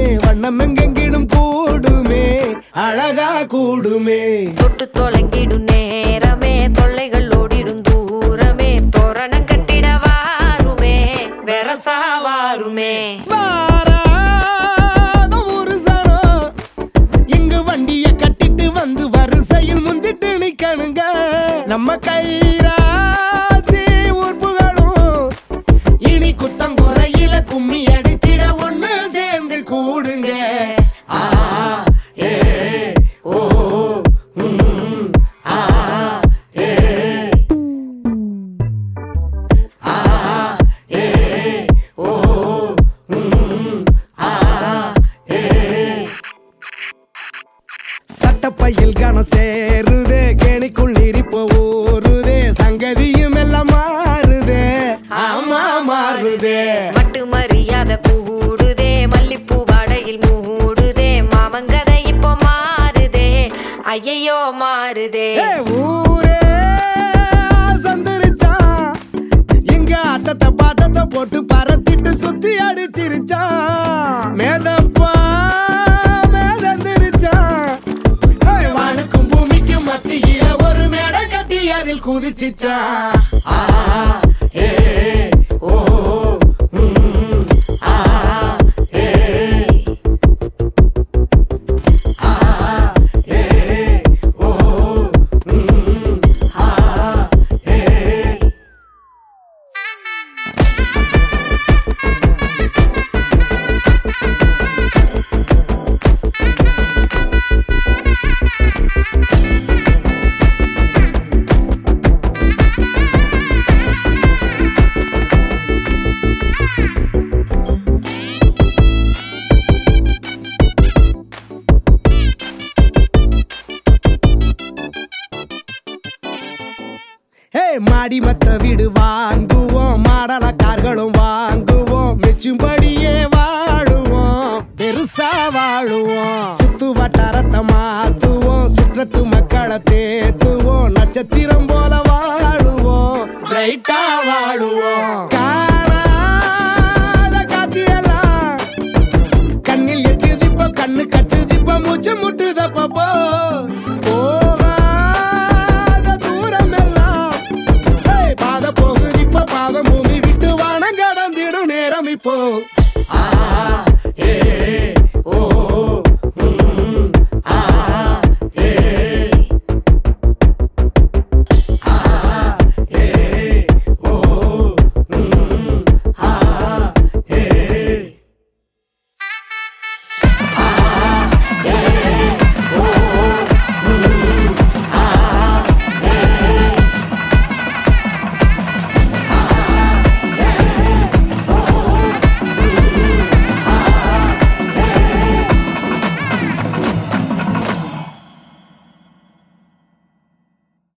வண்ணம் எங்கெங்கிலும் கூடுமே அழகா கூடுமே தொட்டு தொலைங்கிடும் நேரமே தொல்லைகள் ஓடிடும் தூரமே தோரணம் கட்டிட வாருமே வெரசா வாருமே வாராத ஒரு சனம் இங்கு வண்டிய கட்டிட்டு வந்து வரிசையில் முந்திட்டு நிக்கணுங்க நம்ம கைராசி உறுப்புகளும் இனி குத்தம் குறையில கும்மி அடித்திட ஒண்ணு சேர்ந்து கூடுங்க ஆ, ஏ, ஓ, ம், ஆ, ஏ. ஆ, ஏ, ஓ, ம், ஆ, ஏ. சட்டப்பையில் கணம் சேருதே கேணிக்குள் இருப்ப ஊறுதே சங்கதியும் எல்லாம் மாறுதே ஆமா மாறுதே மட்டு மரியாதை கூடுதே மல்லிப்பூ வாடையில் மூடுதே மாமங்கதை இப்போ மாறுதே ஐயையோ மாறுதே ஏ, ஊரே சந்தரிச்சான் எங்க ஆட்டத்தை பாட்டத்தை போட்டு பரத்திட்டு சுத்தி அடிச்சிருச்சான் மேதப்பா மேதந்திருச்சான் ஏய், வானுக்கும் பூமிக்கும் மத்தியில ஒரு மேடை கட்டி அதில் குதிச்சிச்சான் ஆ, ஏ, ஓ, ம், ஆ, ஏ. ஆ, ஏ, ஓ, ம், ஆ, ஏ. ஹே மாடி மத்த வீடு வாங்குவோம் மாடல கார்களும் வாங்குவோம் மெச்சும்படியே வாழுவோம் பெருசா வாழுவோம் சுத்து வட்டாரத்தை மாத்துவோம் சுற்றத்து மக்களை தேத்துவோம் நட்சத்திரம் போல வாழுவோம் பிரைட்டா வாழுவோம் காணாத காட்சியெல்லாம் கண்ணில் எட்டுதிப்போ கண்ணு கட்டுதிப்போ மூச்சு முட்டுதப்போ போகாத தூரம் எல்லாம் ஏய், பாத போகுது இப்ப பாதம் பூமி விட்டு வானம் கடந்திடும் நேரம் இப்போ ஆ